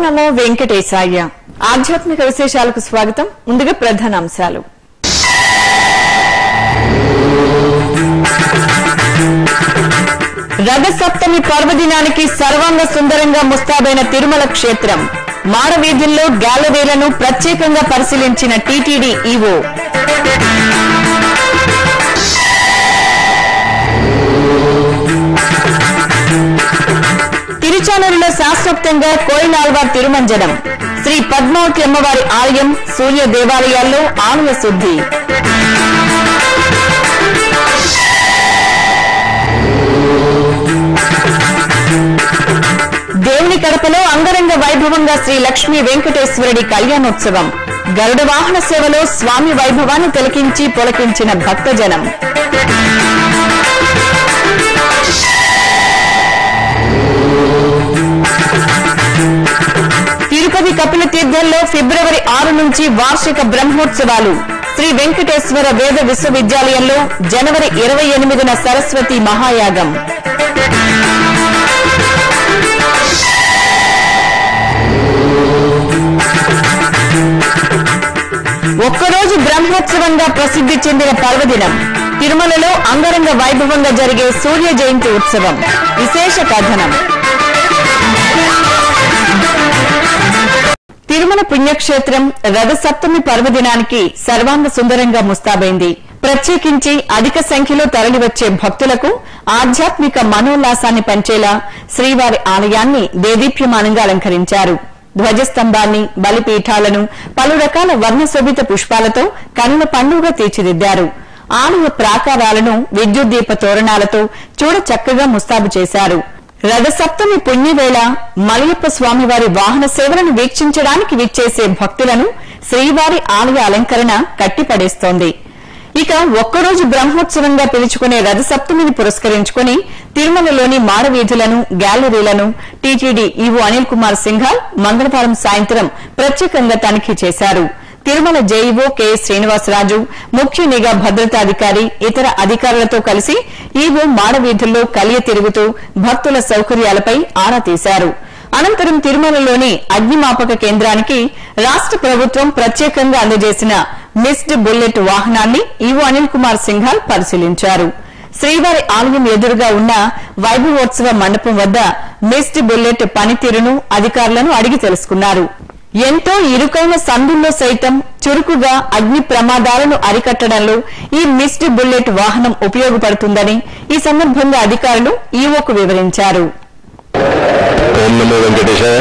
నమో వెంకటేశాయ ఆధ్యాత్మిక విశేషాలకు స్వాగతం ముందుగా ప్రధాన అంశాలు రథ సప్తమి పర్వదినానికి సర్వాంగ సుందరంగా ముస్తాబైన తిరుమల క్షేత్రం మాడవీధుల్లో గ్యాలరీలను ప్రత్యేకంగా పరిశీలించిన టీటీడీ ఈవో తిరుచానూరులో శాస్త్రోక్తంగా కోయినాల్వార్ తిరుమంజనం శ్రీ పద్మావతి అమ్మవారి ఆలయం సూర్య దేవాలయాల్లో ఆలయ శుద్ధి దేవుని కడపలో అంగరంగ వైభవంగా శ్రీ లక్ష్మీ వెంకటేశ్వరుడి కళ్యాణోత్సవం గరుడ వాహన సేవలో స్వామి వైభవాన్ని తిలకించి పొలకించిన భక్తజనం తిరుపతి కపిల తీర్థంలో ఫిబ్రవరి ఆరు నుంచి వార్షిక బ్రహ్మోత్సవాలు శ్రీ వెంకటేశ్వర వేద విశ్వవిద్యాలయంలో జనవరి ఇరవై ఎనిమిదిన సరస్వతి మహాయాగం ఒక్కరోజు బ్రహ్మోత్సవంగా ప్రసిద్ధి చెందిన పర్వదినం తిరుమలలో అంగరంగ వైభవంగా జరిగే సూర్య జయంతి ఉత్సవం విశేష కథనం తిరుమల పుణ్యక్షేత్రం రథసప్తమి పర్వదినానికి సర్వాంగ సుందరంగా ముస్తాబైంది ప్రత్యేకించి అధిక సంఖ్యలో తరలివచ్చే భక్తులకు ఆధ్యాత్మిక మనోల్లాసాన్ని పంచేలా శ్రీవారి ఆలయాన్ని దేదీప్యమానంగా అలంకరించారు ధ్వజస్తంభాన్ని బలిపీఠాలను పలు రకాల వర్ణశోభిత పుష్పాలతో కనుల పండుగ తీర్చిదిద్దారు ఆలయ ప్రాకారాలను విద్యుత్ దీప తోరణాలతో చూడ చక్కగా ముస్తాబు చేశారు రథసప్తమి పుణ్యవేళ మలయప్ప స్వామివారి వాహన సేవలను వీక్షించడానికి విచ్చేసే భక్తులను శ్రీవారి ఆలయ అలంకరణ కట్టిపడేస్తోంది ఇక ఒక్కరోజు బ్రహ్మోత్సవంగా పిలుచుకునే రథసప్తమిని పురస్కరించుకుని తిరుమలలోని మాడవీధులను గ్యాలరీలను టీటీడీ ఈవో అనిల్ కుమార్ సింఘాల్ మంగళవారం సాయంత్రం ప్రత్యేకంగా తనిఖీ చేశారు తిరుమల జేఈఓ కెఎస్ శ్రీనివాసరాజు ముఖ్య నిఘా భద్రతాధికారి ఇతర అధికారులతో కలిసి ఈవో మాడవీధుల్లో కలియ తిరుగుతూ భక్తుల సౌకర్యాలపై ఆరా తీశారు అనంతరం తిరుమలలోని అగ్నిమాపక కేంద్రానికి రాష్ట ప్రభుత్వం ప్రత్యేకంగా అందజేసిన మిస్డ్ బుల్లెట్ వాహనాన్ని ఈవో అనిల్ కుమార్ సింఘాల్ పరిశీలించారు శ్రీవారి ఆలయం ఎదురుగా ఉన్న వైభవోత్సవ మండపం వద్ద మిస్డ్ బుల్లెట్ పనితీరును అధికారులను అడిగి తెలుసుకున్నారు ఎంతో ఇరుకైన సందుల్లో సైతం చురుకుగా అగ్ని ప్రమాదాలను అరికట్టడంలో ఈ మిస్డ్ బుల్లెట్ వాహనం ఉపయోగపడుతుందని ఈ సందర్భంగా అధికారులు ఈవోకు వివరించారు ఓం నమో వెంకటేశాయ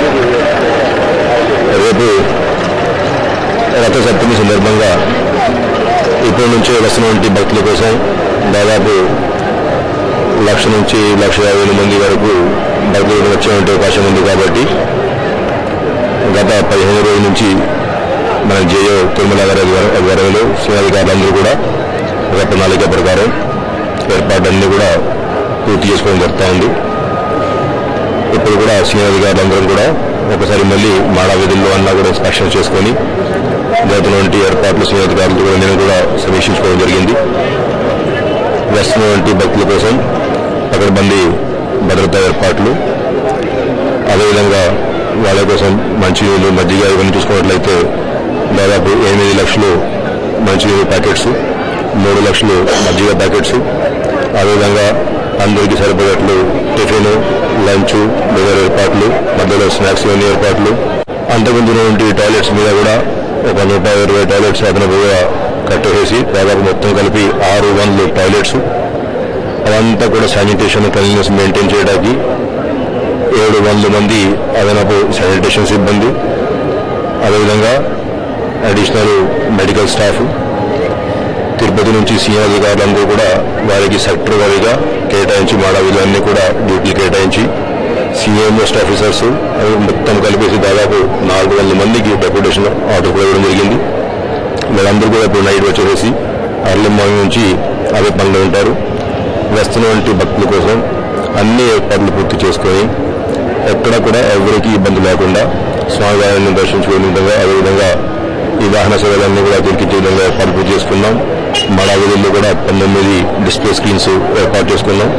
రేపు రథసప్తమి సందర్భంగా ఇప్పటి నుంచే వస్తున్నటువంటి భక్తుల కోసం దాదాపు లక్ష నుంచి లక్ష యాభై వేల మంది వరకు భక్తులు వచ్చేటువంటి అవకాశం ఉంది కాబట్టి గత పదిహేను రోజుల నుంచి మన జేయో తిరుమల గారి ఆధ్వర్యంలో శ్రీనాధికారులందరూ కూడా ఒక ప్రణాళిక ప్రకారం ఏర్పాట్లన్నీ కూడా పూర్తి చేసుకోవడం జరుగుతూ ఉంది ఇప్పుడు కూడా సీనియర్ అధికారులందరం కూడా ఒకసారి మళ్ళీ మాడా విధుల్లో అన్నా కూడా ఇన్స్పెక్షన్ చేసుకొని జరుగుతున్నటువంటి ఏర్పాట్లు సీనియర్ అధికారులతో కూడా నేను కూడా సమీక్షించుకోవడం జరిగింది వస్తున్నటువంటి భక్తుల కోసం పకడ్బందీ భద్రతా ఏర్పాట్లు అదేవిధంగా వాళ్ళ కోసం మంచినీళ్ళు మజ్జిగ ఇవన్నీ చూసుకున్నట్లయితే దాదాపు ఎనిమిది లక్షలు మంచినీళ్ళు ప్యాకెట్స్ మూడు లక్షలు మజ్జిగ ప్యాకెట్స్ అదేవిధంగా అందరికీ సరిపడేట్లు టిఫిన్ లంచ్ మిగతా ఏర్పాట్లు మధ్యలో స్నాక్స్ ఇవన్నీ ఏర్పాట్లు అంతకుముందు ఉన్నటువంటి టాయిలెట్స్ మీద కూడా ఒక నూట ఇరవై టాయిలెట్స్ అదనపుగా కట్టేసి దాదాపు మొత్తం కలిపి ఆరు వందలు టాయిలెట్స్ అదంతా కూడా శానిటేషన్ క్లీన్లెస్ మెయింటైన్ చేయడానికి ఏడు వందల మంది అదనపు శానిటేషన్ సిబ్బంది అదేవిధంగా అడిషనల్ మెడికల్ స్టాఫ్ తిరుపతి నుంచి సీనియర్ అధికారులందరూ కూడా వారికి సెక్టర్ వారీగా కేటాయించి మాడవీలన్నీ కూడా డ్యూటీలు కేటాయించి సీనియర్ మోస్ట్ ఆఫీసర్స్ అవి మొత్తం కలిపేసి దాదాపు నాలుగు వందల మందికి డెప్యుటేషన్ ఆర్డర్ కూడా ఇవ్వడం జరిగింది వీళ్ళందరూ కూడా ఇప్పుడు నైట్ వచ్చేసి అర్లీ మార్నింగ్ నుంచి అదే పనిలో ఉంటారు వస్తున్నటువంటి భక్తుల కోసం అన్ని ఏర్పాట్లు పూర్తి చేసుకొని ఎక్కడ కూడా ఎవరికి ఇబ్బంది లేకుండా స్వామివారిని దర్శించుకునే విధంగా అదేవిధంగా ఈ వాహన సేవలన్నీ కూడా దొరికించే విధంగా ఏర్పాటు పూర్తి చేసుకున్నాం మడా వీధుల్లో కూడా పంతొమ్మిది డిస్ప్లే స్క్రీన్స్ ఏర్పాటు చేసుకున్నాం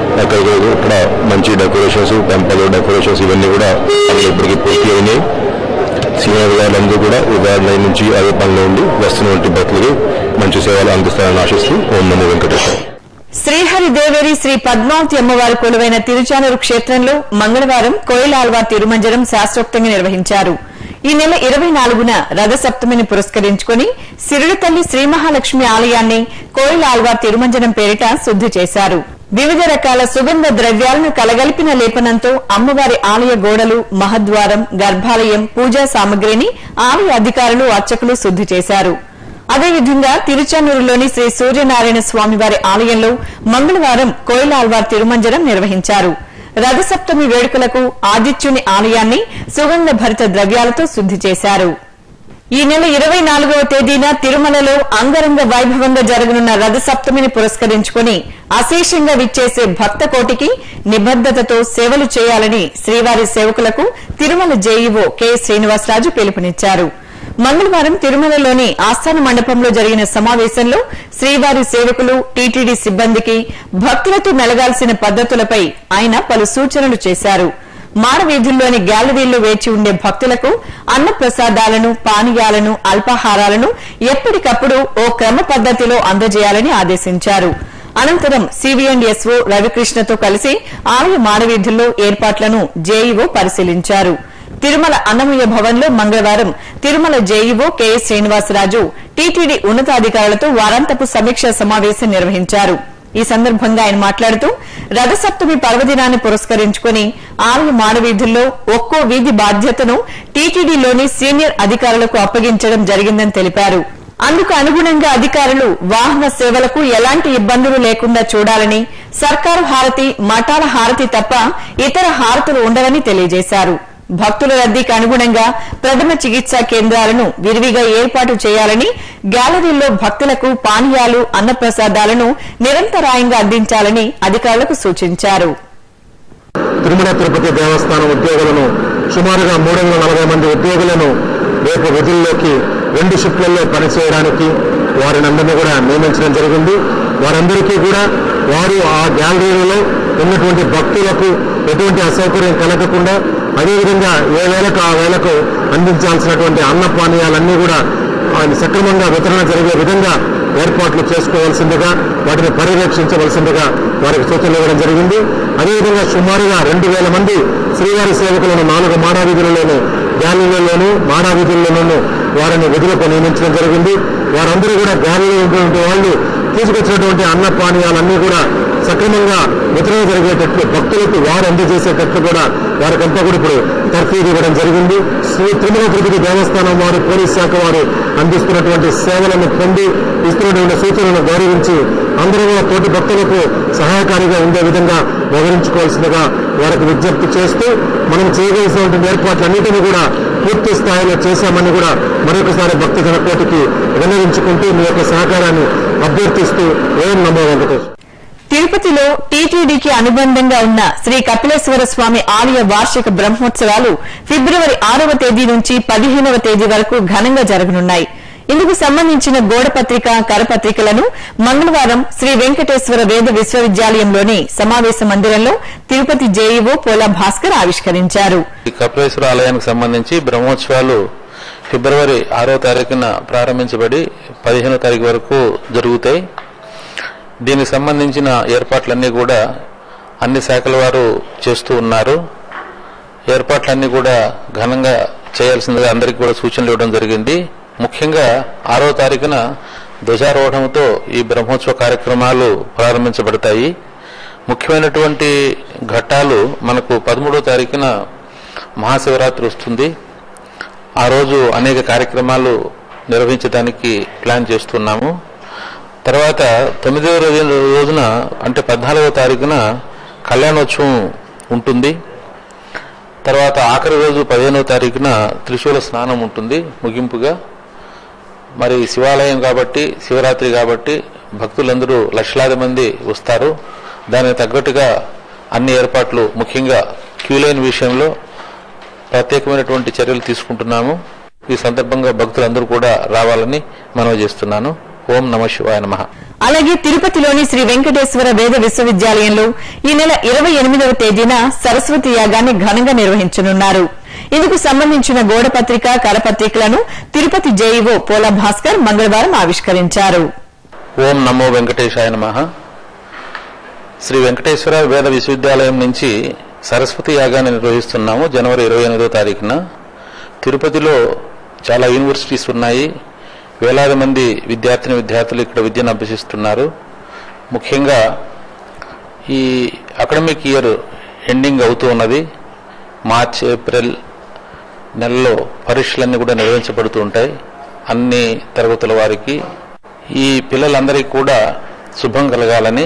అక్కడికి ఇక్కడ మంచి డెకరేషన్స్ టెంపుల్ డెకరేషన్స్ ఇవన్నీ కూడా పనులు ఇప్పటికీ పూర్తి అయినాయి సీనియర్ గారులందరూ కూడా ఉదయం నైన్ నుంచి అదే పనిలో ఉండి వస్తున్నటువంటి భక్తులకి మంచి సేవలు అందిస్తారని ఆశిస్తూ ఓం నమో వెంకటేశ్వర శ్రీహరి దేవేరి శ్రీ పద్మావతి అమ్మవారి కొలువైన తిరుచానూరు క్షేత్రంలో మంగళవారం కోయిలాల్వార్ తిరుమంజనం శాస్త్రోక్తంగా నిర్వహించారు ఈ నెల ఇరవై నాలుగున రథసప్తమిని పురస్కరించుకుని సిరుడుతల్లి శ్రీ మహాలక్ష్మి ఆలయాన్ని కోయిలాల్వార్ తిరుమంజనం పేరిట శుద్ది చేశారు వివిధ రకాల సుగంధ ద్రవ్యాలను కలగలిపిన లేపనంతో అమ్మవారి ఆలయ గోడలు మహద్వారం గర్భాలయం పూజా సామగ్రిని ఆలయ అధికారులు అర్చకులు శుద్ది చేశారు అదేవిధంగా తిరుచానూరులోని శ్రీ సూర్యనారాయణ స్వామివారి ఆలయంలో మంగళవారం కోయిలాల్వార్ తిరుమంజనం నిర్వహించారు రథసప్తమి వేడుకలకు ఆదిత్యుని ఆలయాన్ని సుగంధ భరిత ద్రవ్యాలతో శుద్ది చేశారు ఈ నెల ఇరవై నాలుగవ తేదీన తిరుమలలో అంగరంగ వైభవంగా జరగనున్న రథసప్తమిని పురస్కరించుకుని అశేషంగా విచ్చేసే భక్త కోటికి నిబద్దతతో సేవలు చేయాలని శ్రీవారి సేవకులకు తిరుమల జేఈఓ కె శ్రీనివాసరాజు పిలుపునిచ్చారు మంగళవారం తిరుమలలోని ఆస్థాన మండపంలో జరిగిన సమావేశంలో శ్రీవారి సేవకులు టీటీడీ సిబ్బందికి భక్తులతో మెలగాల్సిన పద్దతులపై ఆయన పలు సూచనలు చేశారు మాడవీధుల్లోని గ్యాలరీల్లో వేచి ఉండే భక్తులకు అన్న ప్రసాదాలను పానీయాలను అల్పాహారాలను ఎప్పటికప్పుడు ఓ క్రమ పద్దతిలో అందజేయాలని ఆదేశించారు అనంతరం సిబిఎండ్ఎస్ఓ రవికృష్ణతో కలిసి ఆలయ మాడవీధుల్లో ఏర్పాట్లను జేఈఓ పరిశీలించారు తిరుమల అన్నమయ్య భవన్ లో మంగళవారం Tirumala JEO KS Srinivasaraju TTD ఉన్నతాధికారులతో వారాంతపు సమీక్ష సమావేశం నిర్వహించారు ఈ సందర్భంగా ఆయన మాట్లాడుతూ రథసప్తమి పర్వదినాన్ని పురస్కరించుకుని ఆలయ మాడవీధుల్లో ఒక్కో వీధి బాధ్యతను టీటీడీలోని సీనియర్ అధికారులకు అప్పగించడం జరిగిందని తెలిపారు అందుకు అనుగుణంగా అధికారులు వాహన సేవలకు ఎలాంటి ఇబ్బందులు లేకుండా చూడాలని సర్కారు హారతి మఠాల హారతి తప్ప ఇతర హారతులు ఉండవని తెలియజేశారు భక్తుల రద్దీకి అనుగుణంగా ప్రథమ చికిత్సా కేంద్రాలను విరివిగా ఏర్పాటు చేయాలని గ్యాలరీల్లో భక్తులకు పానీయాలు అన్నప్రసాదాలను నిరంతరాయంగా అందించాలని అధికారులకు సూచించారు తిరుమల తిరుపతి దేవస్థానం ఉద్యోగులను సుమారుగా మూడు వందల నలభై మంది ఉద్యోగులను రేపు విధుల్లోకి రెండు షిఫ్ట్లలో పనిచేయడానికి వారిని అందరినీ కూడా నియమించడం జరిగింది వారందరికీ కూడా వారు ఆ గ్యాలరీలలో ఉన్నటువంటి భక్తులకు ఎటువంటి అసౌకర్యం కలగకుండా అదేవిధంగా ఏ వేళకు ఆ వేళకు అందించాల్సినటువంటి అన్న పానీయాలన్నీ కూడా ఆయన సక్రమంగా వితరణ జరిగే విధంగా ఏర్పాట్లు చేసుకోవాల్సిందిగా వాటిని పర్యవేక్షించవలసిందిగా వారికి సూచనలు ఇవ్వడం జరిగింది అదేవిధంగా సుమారుగా రెండు వేల మంది శ్రీవారి సేవకులను నాలుగు మాడావీధులలోను గ్యాలీలోను మాడావీధుల్లోనూ వారిని విధులకు నియమించడం జరిగింది వారందరూ కూడా గ్యాలీలో ఉన్నటువంటి వాళ్ళు తీసుకొచ్చినటువంటి అన్న పానీయాలన్నీ కూడా సక్రమంగా వితరణ జరిగేటట్లు భక్తులకు వారు అందజేసేటట్లు కూడా వారికంతా కూడా ఇప్పుడు తర్ఫీదు ఇవ్వడం జరిగింది శ్రీ తిరుమల తిరుపతి దేవస్థానం వారు పోలీస్ శాఖ వారు అందిస్తున్నటువంటి సేవలను పొంది ఇస్తున్నటువంటి సూచనలను గౌరవించి అందరూ కూడా తోటి భక్తులకు సహాయకారిగా ఉండే విధంగా వ్యవహరించుకోవాల్సిందిగా వారికి విజ్ఞప్తి చేస్తూ మనం చేయవలసినటువంటి ఏర్పాట్లన్నింటినీ కూడా పూర్తి స్థాయిలో చేశామని కూడా మరొకసారి భక్తి జనకోటికి విన్నవించుకుంటూ మీ యొక్క సహకారాన్ని అభ్యర్థిస్తూ ఓం నమో వెంకటేశ్వర తిరుపతిలో టీటీడీకి అనుబంధంగా ఉన్న శ్రీ కపిలేశ్వర స్వామి ఆలయ వార్షిక బ్రహ్మోత్సవాలు ఫిబ్రవరి ఆరవ తేదీ నుంచి పదిహేనవ తేదీ వరకు ఘనంగా జరగనున్నాయి ఇందుకు సంబంధించిన గోడపత్రిక కరపత్రికలను మంగళవారం శ్రీ వెంకటేశ్వర వేద విశ్వవిద్యాలయంలోని సమావేశ మందిరంలో తిరుపతి జేఈఓ పోలా భాస్కర్ ఆవిష్కరించారు ఈ కపిలేశ్వర ఆలయానికి సంబంధించి బ్రహ్మోత్సవాలు ఫిబ్రవరి ఆరో తారీఖున ప్రారంభించబడి పదిహేనో తారీఖు వరకు జరుగుతాయి దీనికి సంబంధించిన ఏర్పాట్లన్నీ కూడా అన్ని శాఖల వారు చేస్తూ ఉన్నారు ఏర్పాట్లన్నీ కూడా ఘనంగా చేయాల్సిందిగా అందరికీ కూడా సూచనలు ఇవ్వడం జరిగింది ముఖ్యంగా ఆరో తారీఖున ధ్వజారోహణంతో ఈ బ్రహ్మోత్సవ కార్యక్రమాలు ప్రారంభించబడతాయి ముఖ్యమైనటువంటి ఘట్టాలు మనకు పదమూడో తారీఖున మహాశివరాత్రి వస్తుంది ఆ రోజు అనేక కార్యక్రమాలు నిర్వహించడానికి ప్లాన్ చేస్తున్నాము తర్వాత తొమ్మిదవ రోజు రోజున అంటే పద్నాలుగవ తారీఖున కళ్యాణోత్సవం ఉంటుంది తర్వాత ఆఖరి రోజు పదిహేనవ తారీఖున త్రిశూల స్నానం ఉంటుంది ముగింపుగా మరి శివాలయం కాబట్టి శివరాత్రి కాబట్టి భక్తులందరూ లక్షలాది మంది వస్తారు దానికి తగ్గట్టుగా అన్ని ఏర్పాట్లు ముఖ్యంగా క్యూలైన్ విషయంలో ప్రత్యేకమైనటువంటి చర్యలు తీసుకుంటున్నాము ఈ సందర్భంగా భక్తులందరూ కూడా రావాలని మనవి చేస్తున్నాను ఓం నమ శివాయ నమః అలాగే తిరుపతిలోని శ్రీ వెంకటేశ్వర వేద విశ్వవిద్యాలయంలో ఈ నెల ఇరవై ఎనిమిదవ తేదీన సరస్వతి యాగాన్ని ఘనంగా నిర్వహించనున్నారు ఇందుకు సంబంధించిన గోడపత్రిక కరపత్రికలను తిరుపతి జేఈఓ పోల భాస్కర్ మంగళవారం ఆవిష్కరించారు ఓం నమో వెంకటేశాయ నమః శ్రీ వెంకటేశ్వర వేద విశ్వవిద్యాలయం నుంచి సరస్వతి యాగాన్ని నిర్వహిస్తున్నాము జనవరి ఇరవై ఎనిమిదో తారీఖున తిరుపతిలో చాలా యూనివర్సిటీస్ ఉన్నాయి వేలాది మంది విద్యార్థిని విద్యార్థులు ఇక్కడ విద్యను అభ్యసిస్తున్నారు ముఖ్యంగా ఈ అకాడమిక్ ఇయర్ ఎండింగ్ అవుతూ ఉన్నది మార్చ్ ఏప్రిల్ నెలలో పరీక్షలన్నీ కూడా నిర్వహించబడుతూ ఉంటాయి అన్ని తరగతుల వారికి ఈ పిల్లలందరికీ కూడా శుభం కలగాలని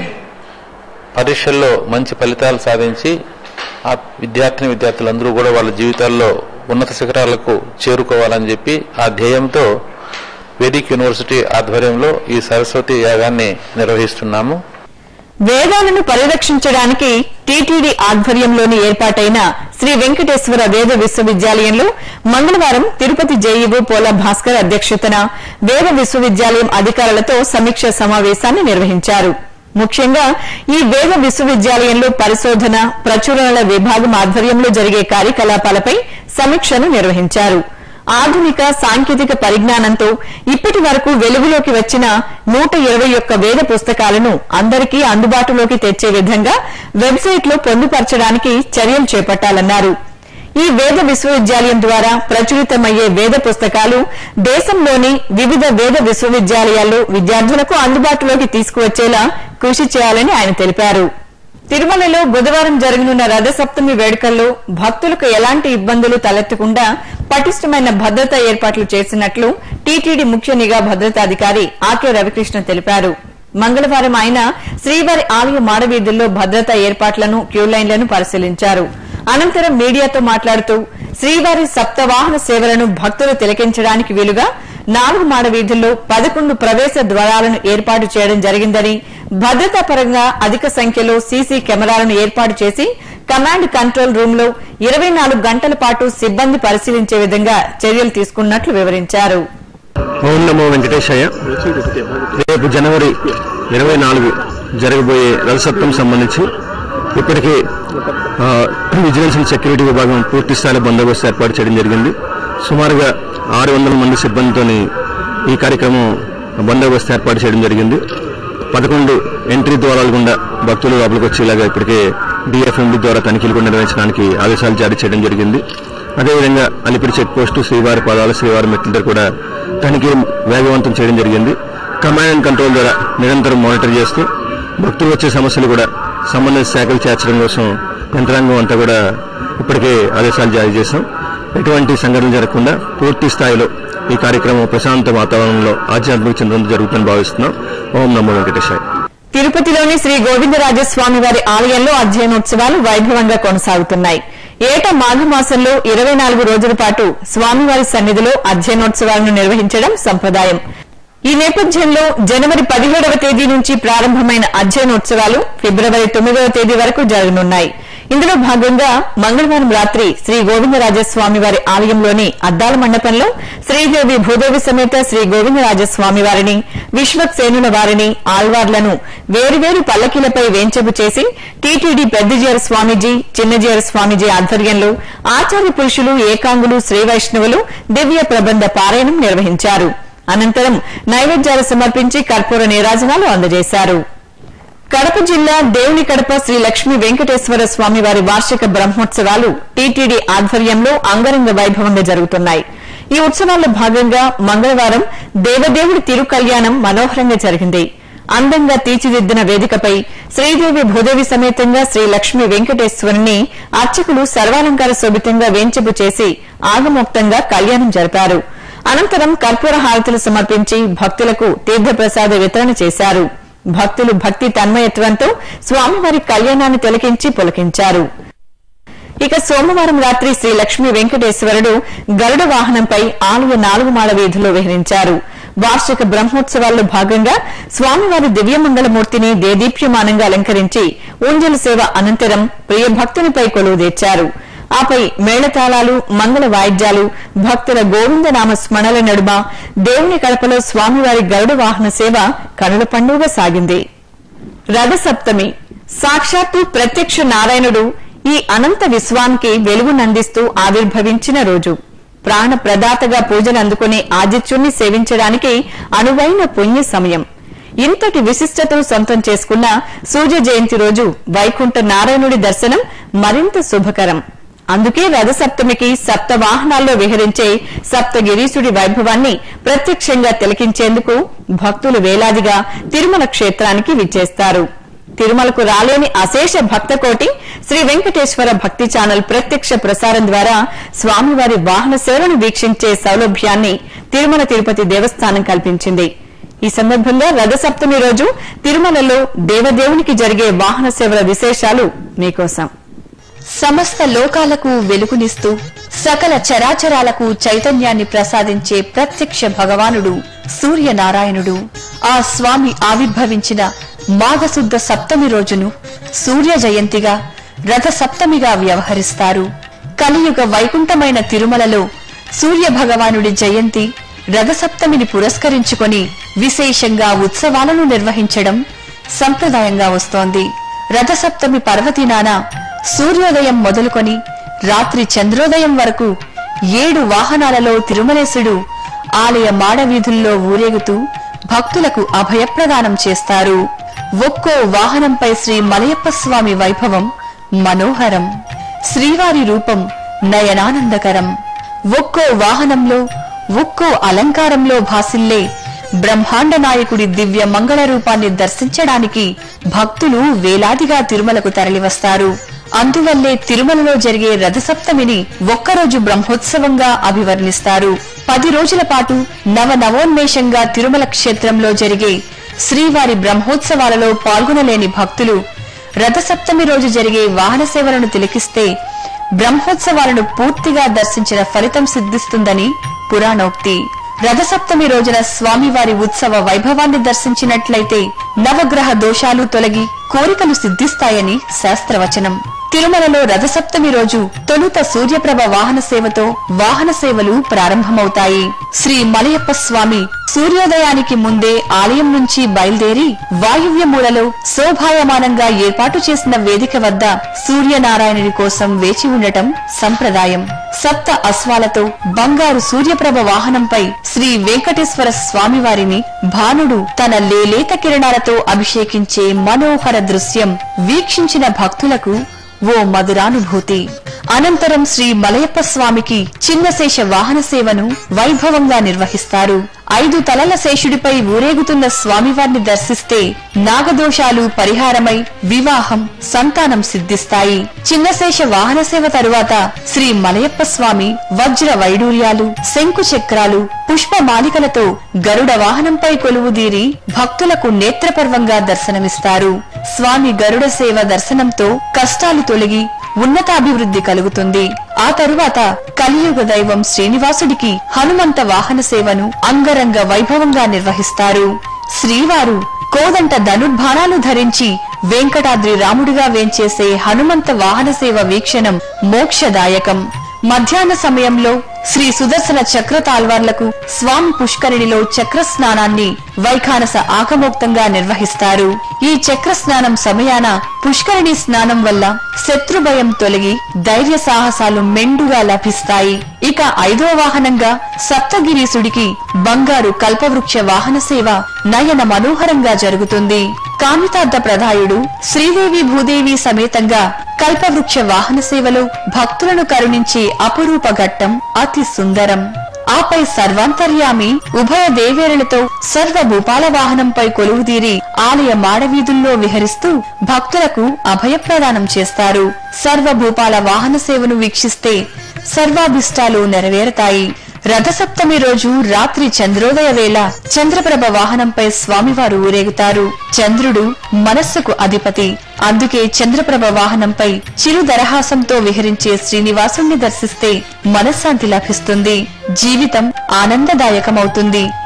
పరీక్షల్లో మంచి ఫలితాలు సాధించి ఆ విద్యార్థిని విద్యార్థులందరూ కూడా వాళ్ళ జీవితాల్లో ఉన్నత శిఖరాలకు చేరుకోవాలని చెప్పి ఆ ధ్యేయంతో వేదిక్ యూనివర్సిటీ ఆధ్వర్యంలో ఈ సరస్వతి యాగాన్ని నిర్వహిస్తున్నాము వేదాలను పరిరక్షించడానికి టీటీడీ ఆధ్వర్యంలోని ఏర్పాటైన శ్రీ వెంకటేశ్వర వేద విశ్వవిద్యాలయంలో మంగళవారం తిరుపతి జేఈఓ పోల భాస్కర్ అధ్యక్షతన వేద విశ్వవిద్యాలయం అధికారులతో సమీక్ష సమావేశాన్ని నిర్వహించారు ముఖ్యంగా ఈ వేద విశ్వవిద్యాలయంలో పరిశోధన ప్రచురణల విభాగం ఆధ్వర్యంలో జరిగే కార్యకలాపాలపై సమీక్షను నిర్వహించారు ఆధునిక సాంకేతిక పరిజ్ఞానంతో ఇప్పటి వరకు వెలుగులోకి వచ్చిన నూట ఇరవై ఒక్క వేద పుస్తకాలను అందరికీ అందుబాటులోకి తెచ్చే విధంగా వెబ్సైట్లో పొందుపరచడానికి చర్యలు చేపట్టాలన్నారు ఈ వేద విశ్వవిద్యాలయం ద్వారా ప్రచురితమయ్యే వేద పుస్తకాలు దేశంలోని వివిధ వేద విశ్వవిద్యాలయాల్లో విద్యార్థులకు అందుబాటులోకి తీసుకువచ్చేలా కృషి చేయాలని ఆయన తెలిపారు తిరుమలలో బుధవారం జరగనున్న రథసప్తమి వేడుకల్లో భక్తులకు ఎలాంటి ఇబ్బందులు తలెత్తకుండా పటిష్టమైన భద్రతా ఏర్పాట్లు చేసినట్లు టీటీడీ ముఖ్య నిఘా భద్రతాధికారి ఆకే రవికృష్ణ తెలిపారు మంగళవారం ఆయన శ్రీవారి ఆలయ మాడవీధుల్లో భద్రతా ఏర్పాట్లను క్యూలైన్లను పరిశీలించారు అనంతరం మీడియాతో మాట్లాడుతూ శ్రీవారి సప్తవాహన సేవలను భక్తులు తిలకించడానికి వీలుగా నాలుగు మాడ వీధుల్లో పదకొండు ప్రవేశ ద్వారాలను ఏర్పాటు చేయడం జరిగిందని భద్రతా పరంగా అధిక సంఖ్యలో సీసీ కెమెరాలను ఏర్పాటు చేసి కమాండ్ కంట్రోల్ రూమ్ లో ఇరవై నాలుగు గంటల పాటు సిబ్బంది పరిశీలించే విధంగా చర్యలు తీసుకున్నట్లు వివరించారు ఓం నమో వెంకటేశయ్య రేపు జనవరి ఇరవై నాలుగు జరగబోయే రథసప్తం సంబంధించి ఇప్పటికే ఆ, విజిలెన్స్ అండ్ సెక్యూరిటీ విభాగం పూర్తి స్థాయిలో బందోబస్తు ఏర్పాటు చేయడం జరిగింది సుమారుగా ఆరు వందల మంది సిబ్బందితోని ఈ కార్యక్రమం బందోబస్తు ఏర్పాటు చేయడం జరిగింది పదకొండు ఎంట్రీ ద్వారాల గుండా భక్తులు లోపలికి వచ్చేలాగా ఇప్పటికే డిఎఫ్ఎండి ద్వారా తనిఖీలు కూడా నిర్వహించడానికి ఆదేశాలు జారీ చేయడం జరిగింది అదేవిధంగా అలిపిరి చెక్ పోస్టు శ్రీవారి పదాలు శ్రీవారి మెట్ల దగ్గర కూడా తనిఖీ వేగవంతం చేయడం జరిగింది కమాండ్ అండ్ కంట్రోల్ ద్వారా నిరంతరం మానిటర్ చేస్తూ భక్తులు వచ్చే సమస్యలు కూడా సంబంధిత శాఖలు చేర్చడం కోసం యంత్రాంగం అంతా కూడా ఇప్పటికే ఆదేశాలు జారీ చేశాం ఎటువంటి సంఘటనలు జరగకుండా పూర్తి స్థాయిలో ఈ కార్యక్రమం ప్రశాంత వాతావరణంలో ఆధ్యాత్మిక చింతనతో జరుగుతుందని భావిస్తున్నాం ఓం నమో వెంకటేశాయ తిరుపతిలోని శ్రీ గోవిందరాజస్వామి వారి ఆలయంలో అధ్యయనోత్సవాలు వైభవంగా కొనసాగుతున్నాయి ఏటా మాఘమాసంలో ఇరవై నాలుగు రోజుల పాటు స్వామివారి సన్నిధిలో అధ్యయనోత్సవాలను నిర్వహించడం సంప్రదాయం ఈ నేపథ్యంలో జనవరి పదిహేడవ తేదీ నుంచి ప్రారంభమైన అధ్యయనోత్సవాలు ఫిబ్రవరి తొమ్మిదవ తేదీ వరకు జరగనున్నాయి ఇందులో భాగంగా మంగళవారం రాత్రి శ్రీ గోవిందరాజస్వామి వారి ఆలయంలోని అద్దాల మండపంలో శ్రీదేవి భూదేవి సమేత శ్రీ గోవిందరాజస్వామి వారిని విశ్వక్సేనుల వారిని ఆళ్వార్లను వేరువేరు పల్లకీలపై వేంచపు చేసి టీటీడీ పెద్దజీర స్వామీజీ చిన్నజీర స్వామీజీ ఆధ్వర్యంలో ఆచార్య పురుషులు ఏకాంగులు శ్రీ వైష్ణవులు దివ్య ప్రబంధ పారాయణం నిర్వహించారు అనంతరం నైవేద్యాలు సమర్పించి కర్పూర నీరాజనాలు అందజేశారు కడప జిల్లా దేవుని కడప శ్రీ లక్ష్మీ వెంకటేశ్వర స్వామి వారి వార్షిక బ్రహ్మోత్సవాలు టీటీడీ ఆధ్వర్యంలో అంగరంగ వైభవంగా జరుగుతున్నాయి ఈ ఉత్సవాల్లో భాగంగా మంగళవారం దేవదేవుడి తిరుకల్యాణం మనోహరంగా జరిగింది అందంగా తీర్చిదిద్దిన వేదికపై శ్రీదేవి భూదేవి సమేతంగా శ్రీ లక్ష్మీ వెంకటేశ్వరుని అర్చకులు సర్వాలంకార శోభితంగా వేంచపు చేసి ఆగమోక్తంగా కళ్యాణం జరిపారు అనంతరం కర్పూర హారతులు సమర్పించి భక్తులకు తీర్థప్రసాద వితరణ చేశారు భక్తులు భక్తి తన్మయత్వంతో స్వామివారి కళ్యాణాన్ని తిలకించి పులకించారు ఇక సోమవారం రాత్రి శ్రీ లక్ష్మీ వెంకటేశ్వరుడు గరుడ వాహనంపై ఆలయ నాలుగు మాడ వీధిలో విహరించారు వార్షిక బ్రహ్మోత్సవాల్లో భాగంగా స్వామివారి దివ్యమంగళమూర్తిని దేదీప్యమానంగా అలంకరించి ఊంజల సేవ అనంతరం ప్రియ భక్తునిపై కొలువు తెచ్చారు ఆపై మేళతాళాలు మంగళ వాయిద్యాలు భక్తుల గోవిందనామ స్మరణల నడుమ దేవుని కడపలో స్వామివారి గరుడ వాహన సేవ కనుల పండుగ సాగింది రథసప్తమి సాక్షాత్తు ప్రత్యక్ష నారాయణుడు ఈ అనంత విశ్వానికి వెలుగునందిస్తూ ఆవిర్భవించిన రోజు ప్రాణ ప్రదాతగా పూజలు అందుకునే ఆదిత్యుణ్ణి సేవించడానికి అనువైన పుణ్య సమయం ఇంతటి విశిష్టతను సొంతం చేసుకున్న సూర్య జయంతి రోజు వైకుంఠ నారాయణుడి దర్శనం మరింత శుభకరం అందుకే రథసప్తమికి సప్త వాహనాల్లో విహరించే సప్తగిరీశుడి వైభవాన్ని ప్రత్యక్షంగా తిలకించేందుకు భక్తులు వేలాదిగా తిరుమల క్షేత్రానికి విచ్చేస్తారు తిరుమలకు రాలేని అశేష భక్తకోటి శ్రీ వెంకటేశ్వర భక్తి ఛానల్ ప్రత్యక్ష ప్రసారం ద్వారా స్వామివారి వాహన సేవను వీక్షించే సౌలభ్యాన్ని తిరుమల తిరుపతి దేవస్థానం కల్పించింది ఈ సందర్భంగా రథసప్తమి రోజు తిరుమలలో దేవదేవునికి జరిగే వాహన సేవల విశేషాలు మీకోసం సమస్త లోకాలకు వెలుగునిస్తూ సకల చరాచరాలకు చైతన్యాన్ని ప్రసాదించే ప్రత్యక్ష భగవానుడు సూర్యనారాయణుడు ఆ స్వామి ఆవిర్భవించిన మాఘశుద్ధ సప్తమి రోజును సూర్య జయంతిగా రథ సప్తమిగా వ్యవహరిస్తారు కలియుగ వైకుంఠమైన తిరుమలలో సూర్య భగవానుడి జయంతి రథసప్తమిని పురస్కరించుకొని విశేషంగా ఉత్సవాలను నిర్వహించడం సంప్రదాయంగా వస్తోంది రథసప్తమి పర్వదినాన సూర్యోదయం మొదలుకొని రాత్రి చంద్రోదయం వరకు ఏడు వాహనాలలో తిరుమలేశుడు ఆలయ మాడవీధుల్లో ఊరేగుతూ భక్తులకు అభయప్రదానం చేస్తారు ఒక్కో వాహనంపై శ్రీ మలయప్ప స్వామి వైభవం మనోహరం శ్రీవారి రూపం నయనానందకరం ఒక్కో వాహనంలో ఒక్కో అలంకారంలో భాసిల్లే బ్రహ్మాండ నాయకుడి దివ్య మంగళ రూపాన్ని దర్శించడానికి భక్తులు వేలాదిగా తిరుమలకు తరలివస్తారు అందువల్లే తిరుమలలో జరిగే రథసప్తమిని ఒక్కరోజు బ్రహ్మోత్సవంగా అభివర్ణిస్తారు పది రోజుల పాటు నవ నవోన్మేషంగా తిరుమల క్షేత్రంలో జరిగే శ్రీవారి బ్రహ్మోత్సవాలలో పాల్గొనలేని భక్తులు రథసప్తమి రోజు జరిగే వాహన సేవలను తిలకిస్తే బ్రహ్మోత్సవాలను పూర్తిగా దర్శించిన ఫలితం సిద్ధిస్తుందని పురాణోక్తి రథసప్తమి రోజున స్వామివారి ఉత్సవ వైభవాన్ని దర్శించినట్లయితే నవగ్రహ దోషాలు తొలగి కోరికలు సిద్ధిస్తాయని శాస్త్రవచనం తిరుమలలో రథసప్తమి రోజు తొలుత సూర్యప్రభ వాహన సేవతో వాహన సేవలు ప్రారంభమవుతాయి శ్రీ మలయప్ప స్వామి సూర్యోదయానికి ముందే ఆలయం నుంచి బయలుదేరి వాయువ్యమూలలో శోభాయమానంగా ఏర్పాటు చేసిన వేదిక వద్ద సూర్యనారాయణుని కోసం వేచి ఉండటం సంప్రదాయం సప్త అశ్వాలతో బంగారు సూర్యప్రభ వాహనంపై శ్రీ వెంకటేశ్వర స్వామివారిని భానుడు తన లేలేత కిరణాలతో అభిషేకించే మనోహర దృశ్యం వీక్షించిన భక్తులకు ఓ మధురానుభూతి అనంతరం శ్రీ మలయప్ప స్వామికి చిన్నశేష వాహన సేవను వైభవంగా నిర్వహిస్తారు ఐదు తలల శేషుడిపై ఊరేగుతున్న స్వామివారిని దర్శిస్తే నాగదోషాలు పరిహారమై వివాహం సంతానం సిద్ధిస్తాయి చిన్నశేష వాహన సేవ తరువాత శ్రీ మలయప్ప స్వామి వజ్ర వైడూర్యాలు శంకు చక్రాలు పుష్పమాలికలతో గరుడ వాహనంపై కొలువుదీరి భక్తులకు నేత్రపర్వంగా దర్శనమిస్తారు స్వామి గరుడ సేవ దర్శనంతో కష్టాలు తొలగి ఉన్నతాభివృద్ధి కలుగుతుంది ఆ తరువాత కలియుగ దైవం శ్రీనివాసుడికి హనుమంత వాహన సేవను అంగరంగ వైభవంగా నిర్వహిస్తారు శ్రీవారు కోదంట ధనుర్బాణాలు ధరించి వెంకటాద్రి రాముడిగా వేంచేసే హనుమంత వాహన సేవ వీక్షణం మోక్షదాయకం మధ్యాహ్న సమయంలో శ్రీ సుదర్శన చక్ర తాల్వార్లకు స్వామి పుష్కరిణిలో చక్ర స్నానాన్ని వైఖానస ఆకమోక్తంగా నిర్వహిస్తారు ఈ చక్ర స్నానం సమయాన పుష్కరిణి స్నానం వల్ల శత్రుభయం తొలగి ధైర్య సాహసాలు మెండుగా లభిస్తాయి ఇక ఐదో వాహనంగా సప్తగిరీసుడికి బంగారు కల్పవృక్ష వాహన సేవ నయన మనోహరంగా జరుగుతుంది కామితార్థ ప్రదాయుడు శ్రీదేవి భూదేవి సమేతంగా కల్పవృక్ష వాహన సేవలో భక్తులను కరుణించే అపురూప ఘట్టం అతి సుందరం ఆపై సర్వాంతర్యామి ఉభయ దేవేరులతో సర్వ భూపాల వాహనంపై కొలువుదీరి ఆలయ మాడవీధుల్లో విహరిస్తూ భక్తులకు అభయప్రదానం చేస్తారు సర్వభూపాల వాహన సేవను వీక్షిస్తే సర్వాభిష్టాలు నెరవేరతాయి రథసప్తమి రోజు రాత్రి చంద్రోదయ వేళ చంద్రప్రభ వాహనంపై స్వామివారు ఊరేగుతారు చంద్రుడు మనస్సుకు అధిపతి అందుకే చంద్రప్రభ వాహనంపై చిరు దరహాసంతో విహరించే శ్రీనివాసుణ్ణి దర్శిస్తే మనశ్శాంతి లభిస్తుంది జీవితం ఆనందదాయకమవుతుంది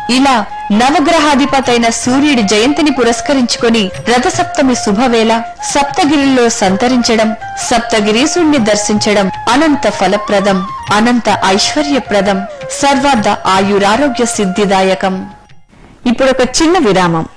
ఇలా నవగ్రహాధిపతైన సూర్యుడి జయంతిని పురస్కరించుకొని రథసప్తమి శుభవేళ సప్తగిరిలో సంతరించడం సప్తగిరీసుణ్ణి దర్శించడం అనంత ఫలప్రదం అనంత ఐశ్వర్యప్రదం సర్వార్థ ఆయురారోగ్య సిద్ధిదాయకం ఇప్పుడు ఒక చిన్న విరామం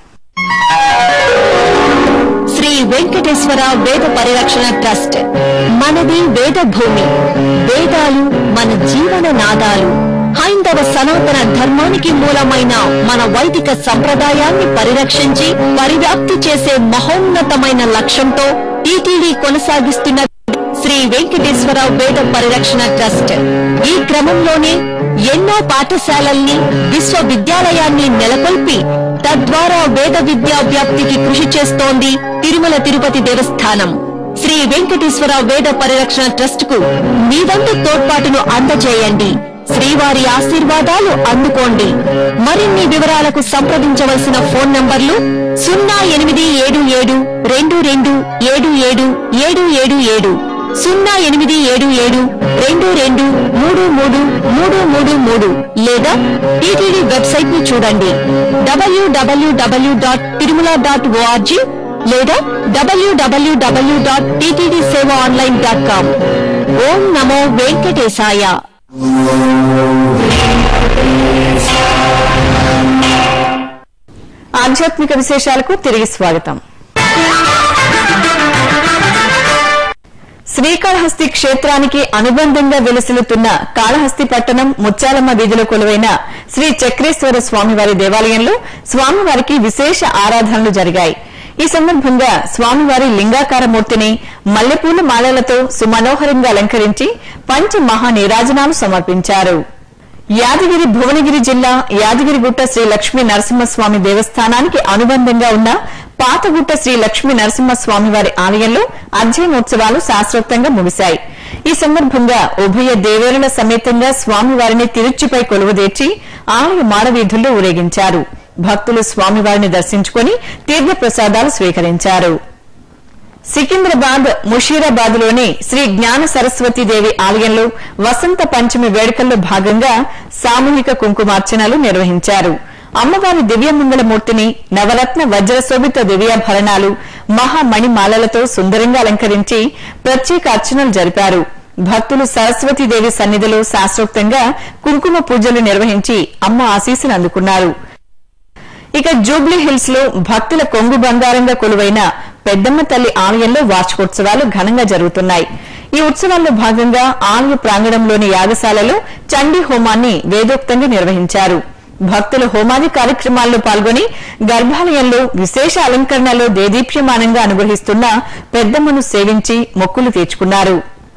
శ్రీ వెంకటేశ్వర వేద పరిరక్షణ ట్రస్ట్ మనది వేద భూమి వేదాలు మన జీవన నాదాలు హైందవ సనాతన ధర్మానికి మూలమైన మన వైదిక సంప్రదాయాన్ని పరిరక్షించి పరివ్యాప్తి చేసే మహోన్నతమైన లక్ష్యంతో టీటీడీ కొనసాగిస్తున్న శ్రీ వెంకటేశ్వర వేద పరిరక్షణ ట్రస్ట్ ఈ క్రమంలోనే ఎన్నో పాఠశాలల్ని విశ్వవిద్యాలయాన్ని నెలకొల్పి తద్వారా వేద విద్యా వ్యాప్తికి కృషి చేస్తోంది తిరుమల తిరుపతి దేవస్థానం శ్రీ వెంకటేశ్వర వేద పరిరక్షణ ట్రస్ట్ కు మీ వంతు తోడ్పాటును అందజేయండి శ్రీవారి ఆశీర్వాదాలు అందుకోండి మరిన్ని వివరాలకు సంప్రదించవలసిన ఫోన్ నంబర్లు సున్నా ఎనిమిది ఏడు ఏడు రెండు రెండు ఏడు ఏడు ఏడు ఏడు ఏడు సున్నా ఎనిమిది ఏడు ఏడు రెండు రెండు మూడు మూడు మూడు మూడు మూడు లేదా టీటీడీ వెబ్సైట్ ని చూడండి WWW dot Tirumala dot ORG లేదా WWW dot TTD Seva online dot com ఓం నమో వెంకటేశాయ ఆధ్యాత్మిక విశేషాలకు తిరిగి స్వాగతం శ్రీకాళహస్తి క్షేత్రానికి అనుబంధంగా వెలుసిల్లుతున్న కాళహస్తి పట్టణం ముత్యాలమ్మ వీధిలో కొలువైన శ్రీ చక్రేశ్వర స్వామివారి దేవాలయంలో స్వామివారికి విశేష ఆరాధనలు జరిగాయి ఈ సందర్భంగా స్వామివారి లింగాకార మూర్తిని మల్లెపూల మాలలతో సుమనోహరంగా అలంకరించి పంచ మహానీరాజనాలు సమర్పించారు యాదగిరి భువనగిరి జిల్లా యాదగిరిగుట్ట శ్రీ లక్ష్మీ నరసింహస్వామి దేవస్థానానికి అనుబంధంగా ఉన్న పాతగుట్ట శ్రీ లక్ష్మీ నరసింహస్వామి వారి ఆలయంలో అధ్యయనోత్సవాలు శాస్త్రోక్తంగా ముగిశాయి ఈ సందర్భంగా ఉభయ దేవేరుల సమేతంగా స్వామివారిని తిరుచిపై కొలువుదీర్చి ఆలయ మాడవీధుల్లో ఊరేగించారు భక్తులు స్వామివారిని దర్శించుకుని తీర్థ ప్రసాదాలు స్వీకరించారు సికింద్రాబాద్ ముషీరాబాద్ లోని శ్రీ జ్ఞాన సరస్వతి దేవి ఆలయంలో వసంత పంచమి వేడుకల్లో భాగంగా సామూహిక కుంకుమార్చనలు నిర్వహించారు అమ్మవారి దివ్యమంగళమూర్తిని నవరత్న వజ్రశోభిత దివ్యాభరణాలు మహామణిమాలలతో సుందరంగా అలంకరించి ప్రత్యేక అర్చనలు జరిపారు భక్తులు సరస్వతీదేవి సన్నిధిలో శాస్త్రోక్తంగా కుంకుమ పూజలు నిర్వహించి అమ్మ ఆశీస్సులు అందుకున్నారు ఇక జూబ్లీ హిల్స్ లో భక్తుల కొంగు బంగారంగా కొలువైన పెద్దమ్మ తల్లి ఆలయంలో వార్షికోత్సవాలు ఘనంగా జరుగుతున్నాయి ఈ ఉత్సవాల్లో భాగంగా ఆలయ ప్రాంగణంలోని యాగశాలలో చండీ హోమాన్ని వేదోక్తంగా నిర్వహించారు భక్తులు హోమాది కార్యక్రమాల్లో పాల్గొని గర్భాలయంలో విశేష అలంకరణలో దేదీప్యమానంగా అనుగ్రహిస్తున్న పెద్దమ్మను సేవించి మొక్కులు తీర్చుకున్నారు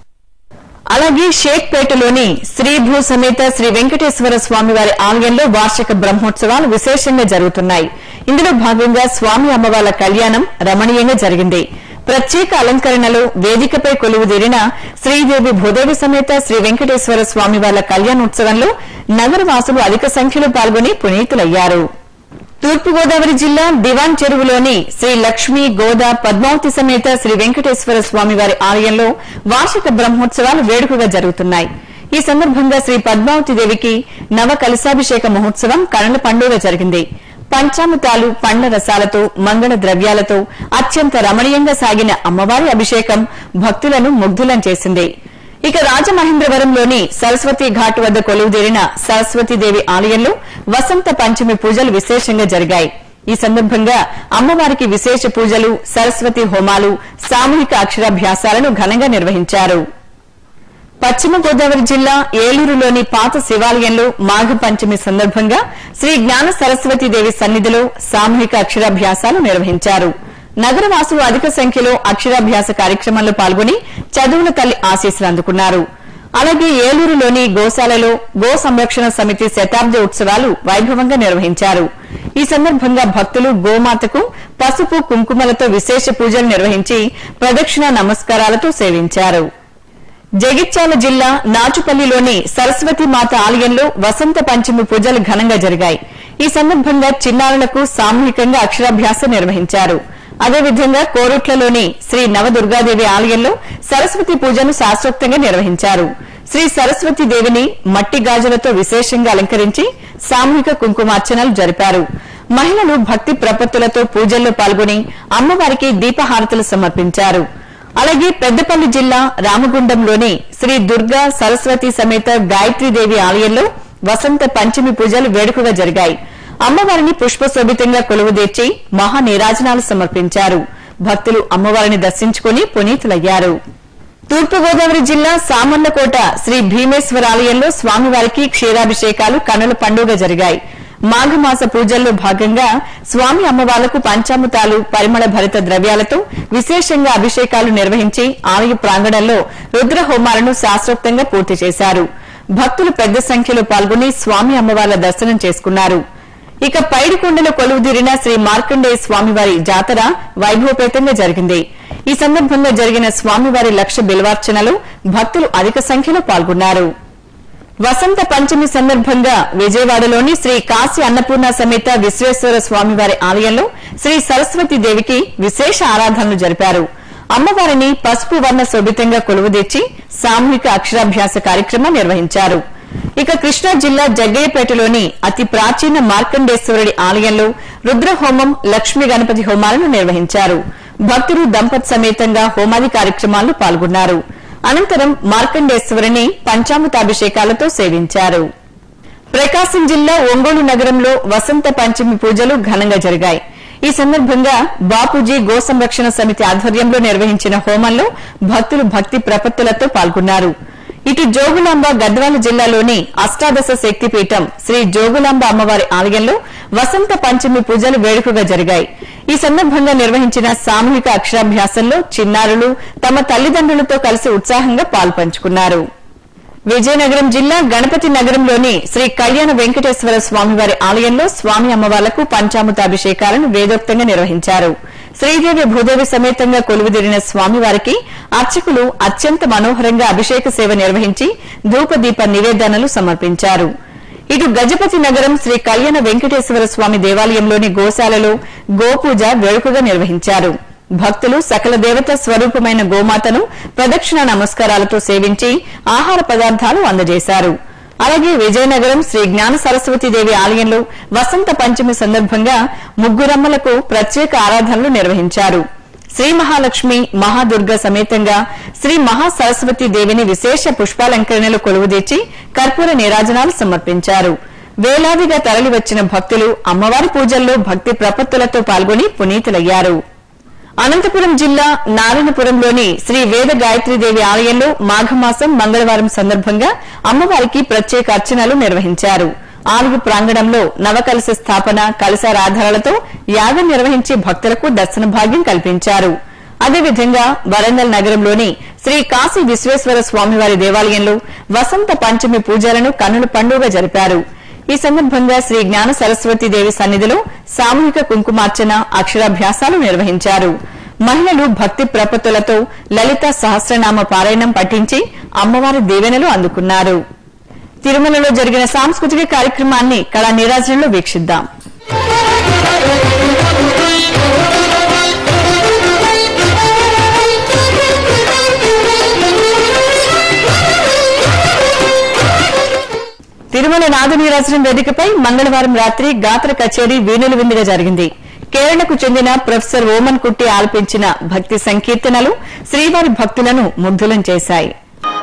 అలాగే షేక్పేటలోని శ్రీ భూ సమేత శ్రీ వెంకటేశ్వర స్వామి వారి ఆలయంలో వార్షిక బ్రహ్మోత్సవాలు విశేషంగా జరుగుతున్నాయి ఇందులో భాగంగా స్వామి అమ్మవార్ల కళ్యాణం రమణీయంగా జరిగింది ప్రత్యేక అలంకరణలో వేదికపై కొలువుదీరిన శ్రీదేవి భూదేవి సమేత శ్రీ వెంకటేశ్వర స్వామి వార్ల కళ్యాణోత్సవంలో నగరవాసులు అధిక సంఖ్యలో పాల్గొని పునీతులయ్యారు తూర్పుగోదావరి జిల్లా దివాన్ చెరువులోని శ్రీ లక్ష్మీ గోదా పద్మావతి సమేత శ్రీ వెంకటేశ్వర స్వామి వారి ఆలయంలో వార్షిక బ్రహ్మోత్సవాలు వేడుకగా జరుగుతున్నాయి ఈ సందర్భంగా శ్రీ పద్మావతి దేవికి నవ కలశాభిషేక మహోత్సవం కరణల పండుగ జరిగింది పంచామృతాలు పండ్ల రసాలతో మంగళ ద్రవ్యాలతో అత్యంత రమణీయంగా సాగిన అమ్మవారి అభిషేకం భక్తులను ముగ్ధులం చేసింది ఇక రాజమహేంద్రవరంలోని సరస్వతి ఘాట్ వద్ద కొలువుదీరిన సరస్వతీదేవి ఆలయంలో వసంత పంచమి పూజలు విశేషంగా జరిగాయి ఈ సందర్భంగా అమ్మవారికి విశేష పూజలు సరస్వతి హోమాలు సామూహిక అక్షరాభ్యాసాలను ఘనంగా నిర్వహించారు పశ్చిమ గోదావరి జిల్లా ఏలూరులోని పాత శివాలయంలో మాఘ పంచమి సందర్భంగా శ్రీ జ్ఞాన సరస్వతీదేవి సన్నిధిలో సామూహిక అక్షరాభ్యాసాలు నిర్వహించారు నగరవాసులు అధిక సంఖ్యలో అక్షరాభ్యాస కార్యక్రమంలో పాల్గొని చదువుల తల్లి ఆశీస్సులు అందుకున్నారు అలాగే ఏలూరులోని గోశాలలో గో సంరక్షణ సమితి శతాబ్ది ఉత్సవాలు వైభవంగా నిర్వహించారు ఈ సందర్భంగా భక్తులు గోమాతకు పసుపు కుంకుమలతో విశేష పూజలు నిర్వహించి ప్రదక్షిణ నమస్కారాలతో సేవించారు జగిత్యాల జిల్లా నాచుపల్లిలోని సరస్వతి మాత ఆలయంలో వసంత పంచమి పూజలు ఘనంగా జరిగాయి ఈ సందర్భంగా చిన్నారులకు సామూహికంగా అక్షరాభ్యాసం నిర్వహించారు అదేవిధంగా కోరుట్లలోని శ్రీ నవదుర్గాదేవి ఆలయంలో సరస్వతి పూజను శాస్త్రోక్తంగా నిర్వహించారు శ్రీ సరస్వతి దేవిని మట్టి గాజులతో విశేషంగా అలంకరించి సామూహిక కుంకుమార్చనలు జరిపారు మహిళలు భక్తి ప్రపత్తులతో పూజల్లో పాల్గొని అమ్మవారికి దీపహారతులు సమర్పించారు అలాగే పెద్దపల్లి జిల్లా రామగుండంలోని శ్రీ దుర్గా సరస్వతి సమేత గాయత్రీదేవి ఆలయంలో వసంత పంచమి పూజలు వేడుకగా జరిగాయి అమ్మవారిని పుష్పశోభితంగా కొలువుదీర్చి మహా నీరాజనాలు సమర్పించారు భక్తులు అమ్మవారిని దర్శించుకుని పునీతులయ్యారు తూర్పుగోదావరి జిల్లా సామర్లకోట శ్రీ భీమేశ్వర ఆలయంలో స్వామివారికి క్షీరాభిషేకాలు కనుల పండుగ జరిగాయి మాఘమాస పూజల్లో భాగంగా స్వామి అమ్మవార్లకు పంచామృతాలు పరిమళ భరిత ద్రవ్యాలతో విశేషంగా అభిషేకాలు నిర్వహించి ఆలయ ప్రాంగణంలో రుద్ర హోమాలను శాస్త్రోక్తంగా పూర్తి చేశారు భక్తులు పెద్ద సంఖ్యలో పాల్గొని స్వామి అమ్మవార్ల దర్శనం చేసుకున్నారు ఇక పైడికొండలో కొలువుదీరిన శ్రీ మార్కండేయ స్వామివారి జాతర వైభవపేతంగా జరిగింది ఈ సందర్భంగా జరిగిన స్వామివారి లక్ష బిల్వార్చనలో భక్తులు అధిక సంఖ్యలో పాల్గొన్నారు వసంత పంచమి సందర్భంగా విజయవాడలోని శ్రీ కాశీ అన్నపూర్ణ సమేత విశ్వేశ్వర స్వామివారి ఆలయంలో శ్రీ సరస్వతి దేవికి విశేష ఆరాధనలు జరిపారు అమ్మవారిని పసుపు వర్ణ శోభితంగా కొలువుదీర్చి సామూహిక అక్షరాభ్యాస కార్యక్రమం నిర్వహించారు ఇక కృష్ణా జిల్లా జగ్గయ్యపేటలోని అతి ప్రాచీన మార్కండేశ్వరుడి ఆలయంలో రుద్రహోమం లక్ష్మీ గణపతి హోమాలను నిర్వహించారు భక్తులు దంపత్ సమేతంగా హోమాది కార్యక్రమాల్లో పాల్గొన్నారు అనంతరం మార్కండేశ్వరుని పంచామృతాభిషేకాలతో సేవించారు ప్రకాశం జిల్లా ఒంగోలు నగరంలో వసంత పంచమి పూజలు ఘనంగా జరిగాయి ఈ సందర్భంగా బాపూజీ గో సంరక్షణ సమితి ఆధ్వర్యంలో నిర్వహించిన హోమంలో భక్తులు భక్తి ప్రపత్తులతో పాల్గొన్నారు ఇటు జోగులాంబ గద్వాల జిల్లాలోని అష్టాదశ శక్తిపీఠం శ్రీ జోగులాంబ అమ్మవారి ఆలయంలో వసంత పంచమి పూజలు వేడుకగా జరిగాయి ఈ సందర్భంగా నిర్వహించిన సామూహిక అక్షరాభ్యాసంలో చిన్నారులు తమ తల్లిదండ్రులతో కలిసి ఉత్సాహంగా పాల్పంచుకున్నారు విజయనగరం జిల్లా గణపతి నగరంలోని శ్రీ కళ్యాణ వెంకటేశ్వర స్వామివారి ఆలయంలో స్వామి అమ్మవార్లకు పంచామృతాభిషేకాలను వేదోక్తంగా నిర్వహించారు శ్రీదేవి భూదేవి సమేతంగా కొలువుదీరిన స్వామివారికి అర్చకులు అత్యంత మనోహరంగా అభిషేక సేవ నిర్వహించి ధూపదీప నివేదనలు సమర్పించారు ఇటు గజపతి నగరం శ్రీ కళ్యాణ వెంకటేశ్వర స్వామి దేవాలయంలోని గోశాలలో గోపూజ వేడుకగా నిర్వహించారు భక్తులు సకల దేవత స్వరూపమైన గోమాతను ప్రదక్షిణ నమస్కారాలతో సేవించి ఆహార పదార్థాలు అందజేశారు అలాగే విజయనగరం శ్రీ జ్ఞాన సరస్వతి దేవి ఆలయంలో వసంత పంచమి సందర్భంగా ముగ్గురమ్మలకు ప్రత్యేక ఆరాధనలు నిర్వహించారు శ్రీ మహాలక్ష్మి మహాదుర్గ సమేతంగా శ్రీ మహాసరస్వతి దేవిని విశేష పుష్పాలంకరణలు కొలువుదీర్చి కర్పూర నీరాజనాలు సమర్పించారు వేలాదిగా తరలివచ్చిన భక్తులు అమ్మవారి పూజల్లో భక్తి ప్రపత్తులతో పాల్గొని పునీతులయ్యారు అనంతపురం జిల్లా నారాయణపురంలోని శ్రీ వేద గాయత్రీదేవి ఆలయంలో మాఘమాసం మంగళవారం సందర్భంగా అమ్మవారికి ప్రత్యేక అర్చనలు నిర్వహించారు ఆలయ ప్రాంగణంలో నవకలశ స్థాపన కలశారాధనలతో యాగం నిర్వహించి భక్తులకు దర్శన భాగ్యం కల్పించారు అదేవిధంగా వరంగల్ నగరంలోని శ్రీ కాశీ విశ్వేశ్వర స్వామివారి దేవాలయంలో వసంత పంచమి పూజలను కన్నుల పండుగ జరిపారు ఈ సందర్భంగా శ్రీ జ్ఞాన సరస్వతి దేవి సన్నిధిలో సామూహిక కుంకుమార్చన అక్షరాభ్యాసాలు నిర్వహించారు మహిళలు భక్తి ప్రపత్తులతో లలిత సహస్రనామ పారాయణం పఠించి అమ్మవారి దీవెనలు అందుకున్నారు తిరుమలలో జరిగిన సాంస్కృతిక కార్యక్రమాన్ని కళా నీరాజనంలో వీక్షిద్దాం తిరుమల నాదనీరాజనం వేదికపై మంగళవారం రాత్రి గాత్ర కచేరీ వీణులు విందుగా జరిగింది కేరళకు చెందిన ప్రొఫెసర్ ఓమన్ కుట్టి ఆలపించిన భక్తి సంకీర్తనలు శ్రీవారి భక్తులను ముగ్ధులం చేశాయి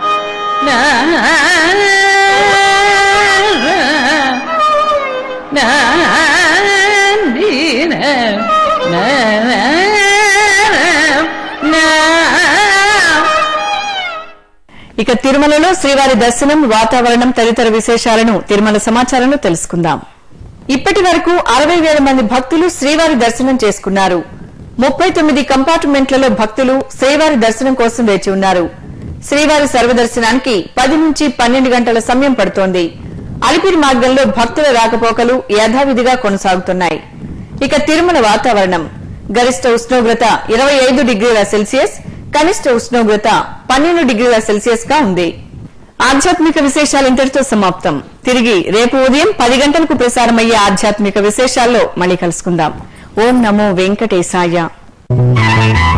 ఇక తిరుమలలో శ్రీవారి దర్శనం వాతావరణం తదితర విశేషాలను తిరుమల సమాచారంలో తెలుసుకుందాం ఇప్పటి వరకు అరవై వేల మంది భక్తులు శ్రీవారి దర్శనం చేసుకున్నారు ముప్పై తొమ్మిది కంపార్ట్మెంట్లలో భక్తులు శ్రీవారి దర్శనం కోసం వేచి ఉన్నారు శ్రీవారి సర్వదర్శనానికి పది నుంచి పన్నెండు గంటల సమయం పడుతోంది అలిపిరి మార్గంలో భక్తుల రాకపోకలు యథావిధిగా కొనసాగుతున్నాయి ఇక తిరుమల వాతావరణం గరిష్ట ఉష్ణోగ్రత ఇరవై ఐదు డిగ్రీల సెల్సియస్ కనిష్ట ఉష్ణోగ్రత పన్నెండు డిగ్రీల సెల్సియస్ గా ఉంది ఆధ్యాత్మిక విశేషాలు ఇంతటితో సమాప్తం తిరిగి రేపు ఉదయం పది గంటలకు ప్రసారమయ్యే ఆధ్యాత్మిక విశేషాల్లో మళ్ళీ కలుసుకుందాం ఓం నమో వెంకటేశాయ